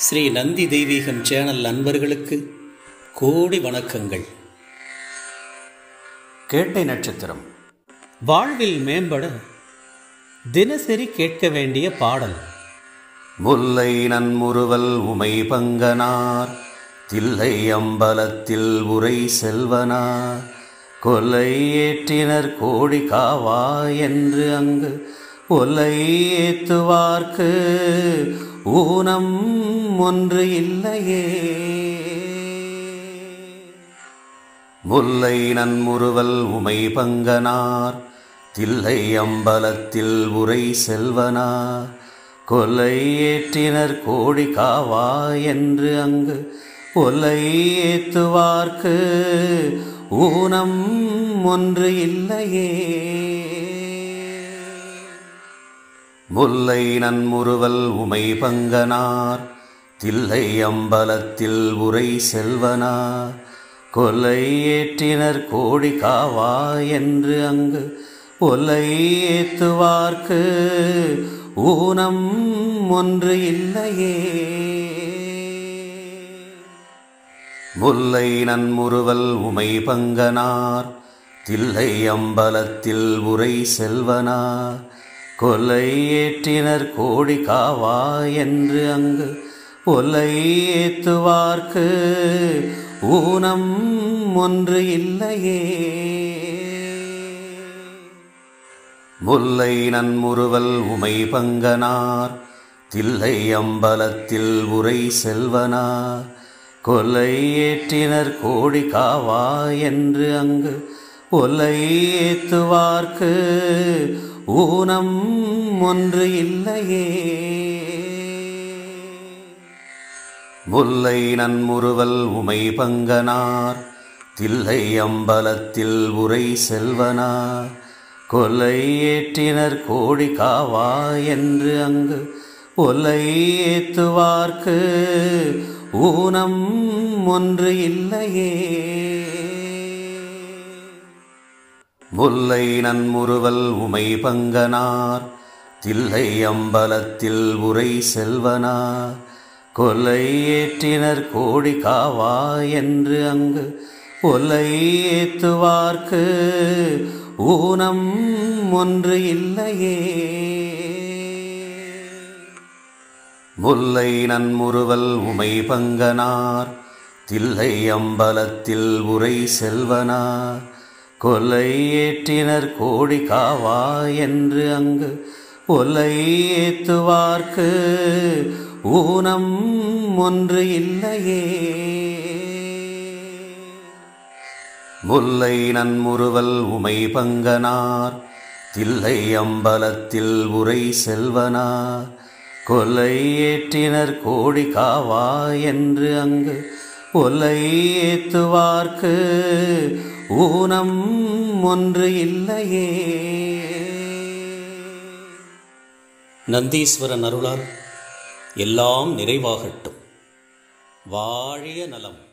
ஸ்ரீ நந்தி தெய்வீகம் சேனல் நண்பர்களுக்கு கோடி வணக்கங்கள் கேட்டை நட்சத்திரம் வாழ்வில் மேம்பட தினசரி கேட்க வேண்டிய பாடல் முல்லை நன்முறுவல் உமை பங்கனார் தில்லை அம்பலத்தில் உரை செல்வனார் கொல்லை ஏற்றினர் கோடி காவா என்று அங்கு ஒல்லை ஏத்துவார்க்கு ஊனம் ஒன்று இல்லையே முல்லை நன்முறுவல் உமை பங்கனார் தில்லை அம்பலத்தில் உரை செல்வனார் கொல்லை ஏற்றினர் கோடி காவா என்று அங்கு ஒல்லை ஏத்துவார்க்கு ஊனம் ஒன்று இல்லையே முல்லை நன்முறுவல் உமை பங்கனார் தில்லை அம்பலத்தில் உரை செல்வனார் கொல்லை ஏற்றினர் கோடி காவா என்று அங்கு ஒல்லை ஏத்துவார்க்கு ஊனம் ஒன்று இல்லையே முல்லை நன்முறுவல் உமை பங்கனார் தில்லை அம்பலத்தில் உரை செல்வனார் கொல்லை ஏற்றினர் கோடி காவா என்று அங்கு ஒல்லை ஏத்துவார்க்கு ஊனம் ஒன்று இல்லையே முல்லை நன்முறுவல் உமை பங்கனார் தில்லை அம்பலத்தில் உரை செல்வனார் கொல்லை ஏற்றினர் கோடி காவா என்று அங்கு ஒல்லை ஏத்துவார்க்கு ஊனம் ஒன்று இல்லையே முல்லை நன்முறுவல் உமை பங்கனார் தில்லை அம்பலத்தில் உரை செல்வனார் கொல்லை ஏற்றினர் கோடி காவா என்று அங்கு ஒல்லை ஏத்துவார்க்கு ஊனம் ஒன்று இல்லையே முல்லை நன்முறுவல் உமை பங்கனார் தில்லை அம்பலத்தில் உரை செல்வனார் கொல்லை ஏற்றினர் கோடி காவா என்று அங்கு ஒல்லை ஏத்துவார்க்கு ஊனம் ஒன்று இல்லையே முல்லை நன்முறுவல் உமை பங்கனார் தில்லை அம்பலத்தில் உரை செல்வனார் கொல்லை ஏற்றினர் கோடி காவா என்று அங்கு ஒல்லை ஏத்துவார்க்கு ஊனம் ஒன்று இல்லையே முல்லை நன்முறுவல் உமை பங்கனார் தில்லை அம்பலத்தில் உரை செல்வனார் கொல்லை ஏற்றினர் கோடி காவா என்று அங்கு ஒல்லை ஏத்துவார்க்கு ஊனம் ஒன்று இல்லையே நந்தீஸ்வரன் அருளால் எல்லாம் நிறைவாகட்டும் வாழிய நலம்